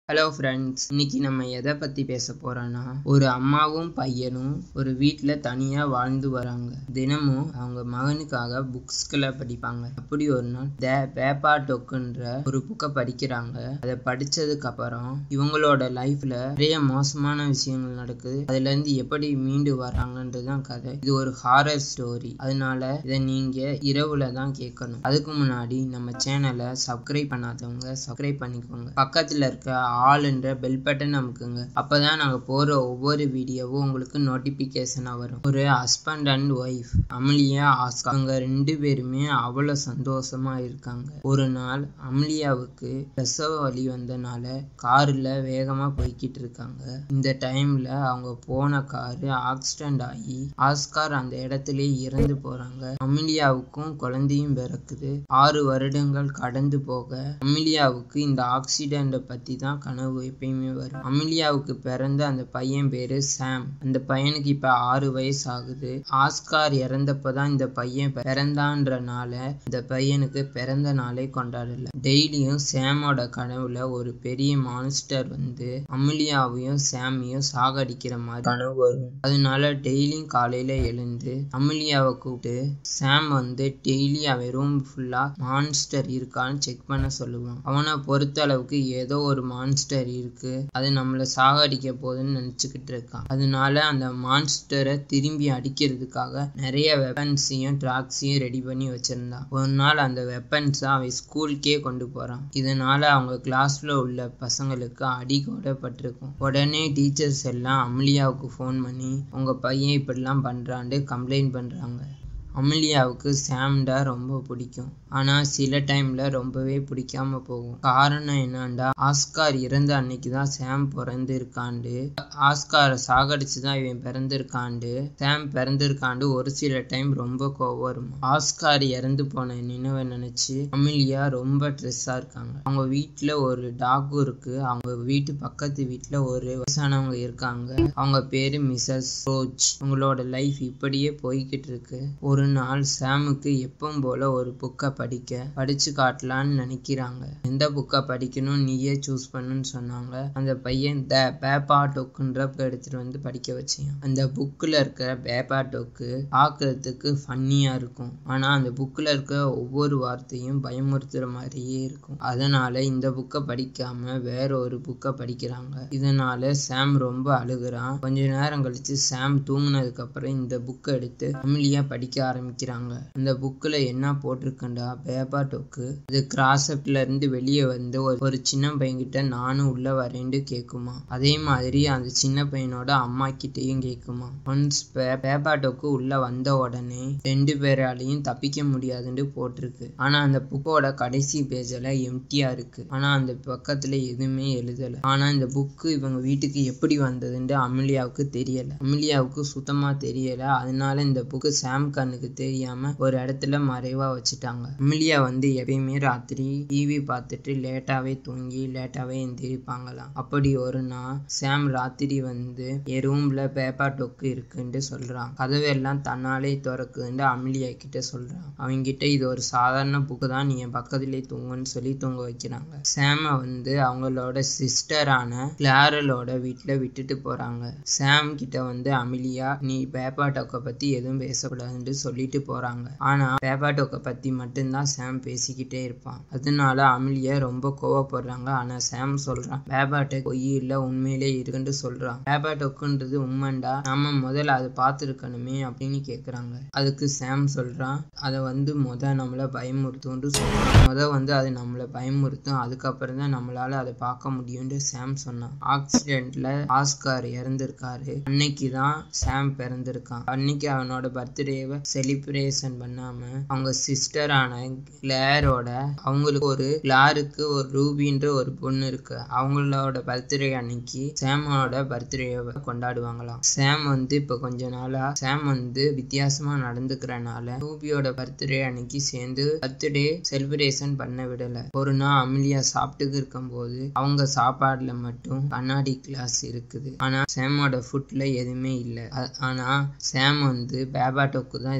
hello friends இன்னைக்கு நம்ம எதை பற்றி பேச போகிறோன்னா ஒரு அம்மாவும் பையனும் ஒரு வீட்டில் தனியாக வாழ்ந்து வராங்க தினமும் அவங்க மகனுக்காக புக்ஸ்களை படிப்பாங்க அப்படி ஒரு நாள் த பேப்பா டொக்குன்ற ஒரு புக்கை படிக்கிறாங்க அதை படிச்சதுக்கு அப்புறம் இவங்களோட லைஃப்ல நிறைய மோசமான விஷயங்கள் நடக்குது அதுல இருந்து எப்படி மீண்டு வராங்கன்றது தான் கதை இது ஒரு ஹாரர் ஸ்டோரி அதனால இதை நீங்க இரவுல தான் கேட்கணும் அதுக்கு முன்னாடி நம்ம சேனலை சப்ஸ்கிரைப் பண்ணாதவங்க சப்ஸ்கிரைப் பண்ணிக்கோங்க பக்கத்துல இருக்க ஆல் என்ற பெல் பட்டன் அமுக்குங்க அப்பதான் நாங்க போற ஒவ்வொரு வீடியோவும் உங்களுக்கு நோட்டிபிகேஷனா வரும் ஒரு ஹஸ்பண்ட் அண்ட் ஒய்ஃப் அமலியா ஆஸ்கா அவங்க ரெண்டு பேருமே அவ்வளவு சந்தோஷமா இருக்காங்க ஒரு நாள் அமலியாவுக்கு பிரசவ வலி வந்தனால கார்ல வேகமா போய்கிட்டு இருக்காங்க இந்த டைம்ல அவங்க போன காரு ஆக்சிடென்ட் ஆகி ஆஸ்கார் அந்த இடத்திலே இறந்து போறாங்க அமிலியாவுக்கும் குழந்தையும் பிறக்குது ஆறு வருடங்கள் கடந்து போக அமிலியாவுக்கு இந்த ஆக்சிடென்ட பத்தி தான் கனவு எப்பயுமே வரும் அமிலியாவுக்கு பிறந்த அந்த பையன் பேரு சாம் அந்த பையனுக்கு இப்ப ஆறு வயசு ஆகுது ஆஸ்கார் இறந்தப்பதான் இந்த பையன் பிறந்தான்றனால இந்த பையனுக்கு பிறந்த நாளே கொண்டாடல டெய்லியும் சாமோட கனவுல ஒரு பெரிய மான்ஸ்டர் வந்து அமிலியாவையும் சாமியும் சாகடிக்கிற மாதிரி கனவு வரும் அதனால டெய்லியும் காலையில எழுந்து அமிலியாவை கூப்பிட்டு சாம் வந்து டெய்லி அவன் ரூம் ஃபுல்லா மான்ஸ்டர் இருக்கான்னு செக் பண்ண சொல்லுவான் அவனை பொறுத்த அளவுக்கு ஏதோ ஒரு மான்ஸ்டர் இருக்கு அது நம்மளை சாகடிக்க போகுதுன்னு நினைச்சுக்கிட்டு இருக்கான் அதனால அந்த மான்ஸ்டரை திரும்பி அடிக்கிறதுக்காக நிறைய வெப்பன்ஸையும் ட்ராக்ஸையும் ரெடி பண்ணி வச்சிருந்தான் ஒரு நாள் அந்த வெப்பன்ஸை அவன் ஸ்கூலுக்கே கொண்டு போறான் இதனால அவங்க கிளாஸ்ல உள்ள பசங்களுக்கு அடி கூடப்பட்டிருக்கும் உடனே டீச்சர்ஸ் எல்லாம் அமலியாவுக்கு ஃபோன் பண்ணி உங்க பையன் இப்படிலாம் பண்றான்ட்டு கம்ப்ளைண்ட் பண்றாங்க அமலியாவுக்கு சாம்டா ரொம்ப பிடிக்கும் ஆனா சில டைம்ல ரொம்பவே பிடிக்காம போகும் காரணம் என்னண்டா ஆஸ்கார் இறந்த அன்னைக்கு தான் சாம் பிறந்திருக்காண்டு ஆஸ்காரை சாகடிச்சு தான் இவன் பிறந்திருக்காண்டு சாம் பிறந்திருக்காண்டு ஒரு சில டைம் ரொம்ப கோவம் வரும் ஆஸ்கார் இறந்து போன நினைவை நினைச்சு அமிலியா ரொம்ப ட்ரெஸ்ஸா இருக்காங்க அவங்க வீட்டுல ஒரு டாகும் இருக்கு அவங்க வீட்டு பக்கத்து வீட்டுல ஒரு வயசானவங்க இருக்காங்க அவங்க பேரு மிஸ்ஸஸ் ரோஜ் உங்களோட லைஃப் இப்படியே போய்கிட்டு இருக்கு ஒரு நாள் சாமுக்கு எப்பவும் போல ஒரு புக்கை படிக்க படிச்சு காட்டலான்னு நினைக்கிறாங்க எந்த புக்கை படிக்கணும் நீயே சூஸ் பண்ணுன்னு சொன்னாங்க அந்த பையன் த பேப்பா டொக்குன்ற எடுத்துட்டு வந்து படிக்க வச்சேன் அந்த புக்கில் இருக்கிற பேப்பா டொக்கு பார்க்கறதுக்கு ஃபன்னியா இருக்கும் ஆனா அந்த புக்கில் இருக்க ஒவ்வொரு வார்த்தையும் பயமுறுத்துற மாதிரியே இருக்கும் அதனால இந்த புக்கை படிக்காம வேற ஒரு புக்கை படிக்கிறாங்க இதனால சாம் ரொம்ப அழுகுறான் கொஞ்ச நேரம் கழிச்சு சாம் தூங்கினதுக்கு அப்புறம் இந்த புக்கை எடுத்து அமிலியா படிக்க ஆரம்பிக்கிறாங்க அந்த புக்கில் என்ன போட்டிருக்கண்டா பேப்பா டொக்கு அது கிராசப்ட்ல இருந்து வெளியே வந்து ஒரு சின்ன பையன்கிட்ட நானும் உள்ள வரேன்னு கேட்குமா அதே மாதிரி அந்த சின்ன பையனோட அம்மா கிட்டேயும் கேட்குமா ஒன்ஸ் பேப்பா டொக்கு உள்ள வந்த உடனே ரெண்டு பேராலையும் தப்பிக்க முடியாதுன்னு போட்டிருக்கு ஆனா அந்த புக்கோட கடைசி பேஜ்ல எம்டியா இருக்கு ஆனா அந்த பக்கத்துல எதுவுமே எழுதல ஆனா இந்த புக்கு இவங்க வீட்டுக்கு எப்படி வந்ததுன்னு அமிலியாவுக்கு தெரியல அமிலியாவுக்கு சுத்தமா தெரியல அதனால இந்த புக்கு சாம் கண்ணுக்கு தெரியாம ஒரு இடத்துல மறைவா வச்சுட்டாங்க அமிலியா வந்து எப்பயுமே ராத்திரி டிவி பார்த்துட்டு லேட்டாவே தூங்கி லேட்டாவே எந்திரிப்பாங்களாம் அப்படி ஒரு நாள் சாம் ராத்திரி வந்து என் ரூம்ல பேப்பா டொக்கு இருக்குன்னு சொல்றான் கதவெல்லாம் தன்னாலே திறக்குதுன்னு அமிலியா கிட்ட சொல்றான் அவங்கிட்ட இது ஒரு சாதாரண புக்கு தான் நீ என் பக்கத்திலே தூங்குன்னு சொல்லி தூங்க வைக்கிறாங்க சாம வந்து அவங்களோட சிஸ்டரான கிளாரலோட வீட்டுல விட்டுட்டு போறாங்க சாம் கிட்ட வந்து அமிலியா நீ பேப்பா டொக்கை பத்தி எதுவும் பேசக்கூடாதுன்னு சொல்லிட்டு போறாங்க ஆனா பேப்பா டொக்கை பத்தி மட்டும்தான் சாம் பேசிக்கிட்டே இருப்பான் அதனால அமிலியா ரொம்ப கோவப்படுறாங்க ஆனா சாம் சொல்றான் பேப்பா டொக் பொய் இல்ல உண்மையிலே இருக்குன்னு சொல்றான் பேப்பா டொக்குன்றது உண்மைண்டா நாம முதல்ல அதை பார்த்துருக்கணுமே அப்படின்னு கேக்குறாங்க அதுக்கு சாம் சொல்றான் அதை வந்து முத நம்மளை பயமுறுத்தும்னு சொல்றான் முத வந்து அது நம்மளை பயமுறுத்தும் அதுக்கப்புறம் தான் நம்மளால அதை பார்க்க முடியும்னு சாம் சொன்னான் ஆக்சிடென்ட்ல ஆஸ்கார் இறந்திருக்காரு அன்னைக்கு தான் சாம் பிறந்திருக்கான் அன்னைக்கு அவனோட பர்த்டேவை செலிப்ரேஷன் பண்ணாம அவங்க சிஸ்டரான கிளாரோட அவங்களுக்கு ஒரு கிளாருக்கு ஒரு ரூபின்ற ஒரு பொண்ணு இருக்கு அவங்களோட பர்த்டே அன்னைக்கு சாமோட பர்த்டேவை கொண்டாடுவாங்களாம் சாம் வந்து இப்ப கொஞ்ச நாளா சாம் வந்து வித்தியாசமா நடந்துக்கிறனால ரூபியோட பர்த்டே அன்னைக்கு சேர்ந்து பர்த்டே செலிப்ரேஷன் பண்ண விடல ஒரு நாள் அமிலியா சாப்பிட்டு இருக்கும்போது அவங்க சாப்பாடுல மட்டும் கண்ணாடி கிளாஸ் இருக்குது ஆனா சாமோட ஃபுட்ல எதுவுமே இல்லை ஆனா சாம் வந்து பேபா டொக்கு தான் இதை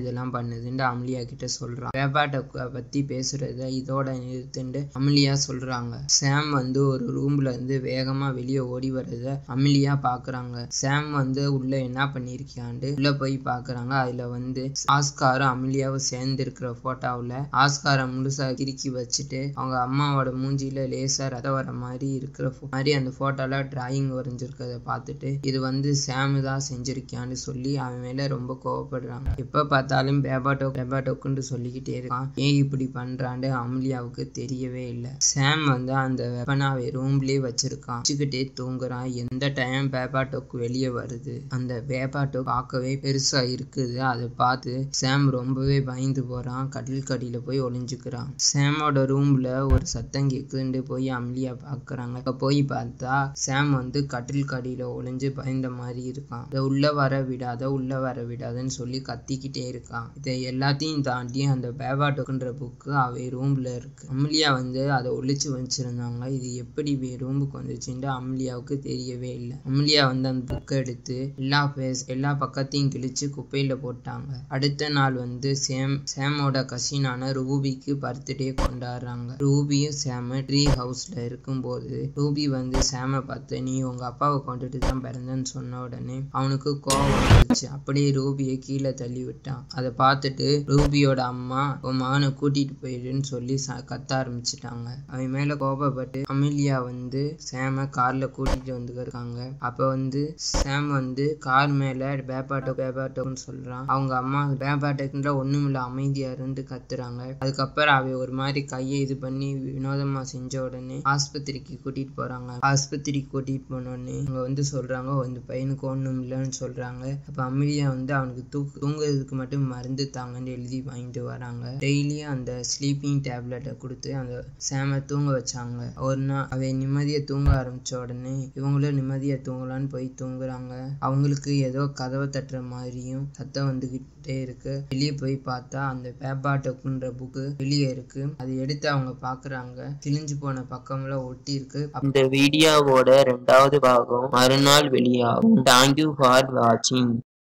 இதெல்லாம் பண்ணுதுன்னு அமளியா கிட்ட சொல்றான் பேபாட்டோக்கை பத்தி பேசுறத இதோட நிறுத்துண்டு அமளியா சொல்றாங்க சாம் வந்து ஒரு ரூம்ல இருந்து வேகமா வெளியே ஓடி வர்றத அமிலியா பாக்குறாங்க சாம் வந்து உள்ள என்ன பண்ணிருக்கியாண்டு உள்ள போய் பாக்குறாங்க அதுல வந்து ஆஸ்காரும் அமிலியாவும் சேர்ந்து இருக்கிற போட்டோவுல ஆஸ்காரை முழுசா கிறுக்கி வச்சுட்டு அவங்க அம்மாவோட மூஞ்சில லேசா ரத்த வர மாதிரி இருக்கிற pho- மாதிரி அந்த போட்டோல டிராயிங் வரைஞ்சிருக்கிறத பார்த்துட்டு இது வந்து சாம் தான் செஞ்சிருக்கியான்னு சொல்லி அவன் மேல ரொம்ப கோவப்படுறாங்க எப்ப பார்த்தாலும் பேபாட்டோ பேபாட்டோக்குன்னு சொல்லிக்கிட்டே இருக்கான் ஏன் இப்படி பண்றான்னு அமிலியாவுக்கு தெரியவே இல்லை சாம் வந்து அந்த வெப்பனை அவன் ரூம்லயே வச்சிருக்கான் வச்சுக்கிட்டே தூங்குறான் எந்த டைம் பேபாட்டோக்கு வெளியே வருது அந்த பேபாட்டோ பார்க்கவே பெருசா இருக்குது அதை பார்த்து சாம் ரொம்பவே பயந்து போறான் கடல் கடியில போய் ஒளிஞ்சுக்கிறான் சாமோட ரூம்ல ஒரு சத்தம் கேக்குதுன்னு போய் அமிலியா பாக்குறாங்க அங்க போய் பார்த்தா சாம் வந்து கட்டில் கடியில ஒளிஞ்சு பயந்த மாதிரி இருக்கான் இதை உள்ள வர விடாத உள்ள வர விடாதன்னு சொல்லி கத்திக்கிட்டே இருக்கான் இதை எல்லாத்தையும் தாண்டி அந்த பேபாட்டோக்குன்ற புக்கு அவை ரூம்ல இருக்கு அமிலியா வந்து அதை ஒளிச்சு வச்சிருந்தாங்க இது எப்படி ரூமுக்கு வந்துச்சுன்னு அமிலியாவுக்கு தெரியவே இல்லை அமிலியா வந்து அந்த புக்கை எடுத்து எல்லா பேஸ் எல்லா பக்கத்தையும் கிழிச்சு குப்பையில போட்டாங்க அடுத்த நாள் வந்து சேம் சேமோட கசினான ரூபிக்கு பர்த்டே கொண்டாடுறாங்க ரூபியும் சேம ட்ரீ ஹவுஸ்ல இருக்கும்போது ரூபி வந்து சேம பார்த்து நீ உங்க அப்பாவை கொண்டுட்டு தான் பிறந்தன்னு சொன்ன உடனே அவனுக்கு கோவம் வந்துச்சு அப்படியே ரூபியை கீழே தள்ளி விட்டான் அதை பார்த்துட்டு ரூபியோட அம்மா உன் மகனை கூட்டிட்டு போயிடுன்னு சொல்லி ச- கத்த ஆரம்பிச்சிட்டாங்க அவன் மேல கோபப்பட்டு அமிலியா வந்து சேம கார்ல கூட்டிட்டு வந்துருக்காங்க அப்ப வந்து சாம் வந்து கார் மேல பேபாட்டோ பேபாட்டோன்னு சொல்றான் அவங்க அம்மா பேபாட்டோக்குன்ற ஒண்ணுமில்ல அமைதியா இருந்து கத்துறாங்க அதுக்கப்புறம் அவ ஒரு மாதிரி கையை இது பண்ணி வினோதமா செஞ்ச உடனே ஆஸ்பத்திரிக்கு கூட்டிட்டு போறாங்க ஆஸ்பத்திரிக்கு கூட்டிட்டு போன உடனே அவங்க வந்து சொல்றாங்க இந்த பையனுக்கு ஒண்ணும் இல்லைன்னு சொல்றாங்க அப்ப அமிலியா வந்து அவனுக்கு தூக்கு தூங்குறதுக்கு மட்டும் மருந்து தாங்கன்னு எழுதி வாங்கிட்டு வராங்க டெய்லியும் அந்த ஸ்லீப்பிங் டேப்லெட்டை கொடுத்து அந்த சேம தூங்க வச்சாங்க ஒரு நாள் அவன் நிம்மதியா தூங்க ஆரம்பிச்ச உடனே இவங்களும் நிம்மதியா தூங்கலான்னு போய் தூங்குறாங்க அவங்களுக்கு ஏதோ கதவை தட்டுற மாதிரியும் சத்தம் வந்துகிட்டே இருக்கு வெளியே போய் பார்த்தா அந்த பேப்பாட்டோக்குன்ற புக்கு வெளியே இருக்கு அதை எடுத்து அவங்க பாக்குறாங்க கிழிஞ்சு போன பக்கம்லாம் ஒட்டி இருக்கு இந்த வீடியோவோட ரெண்டாவது பாகம் மறுநாள் வெளியாகும் தேங்க்யூ ஃபார் வாட்சிங்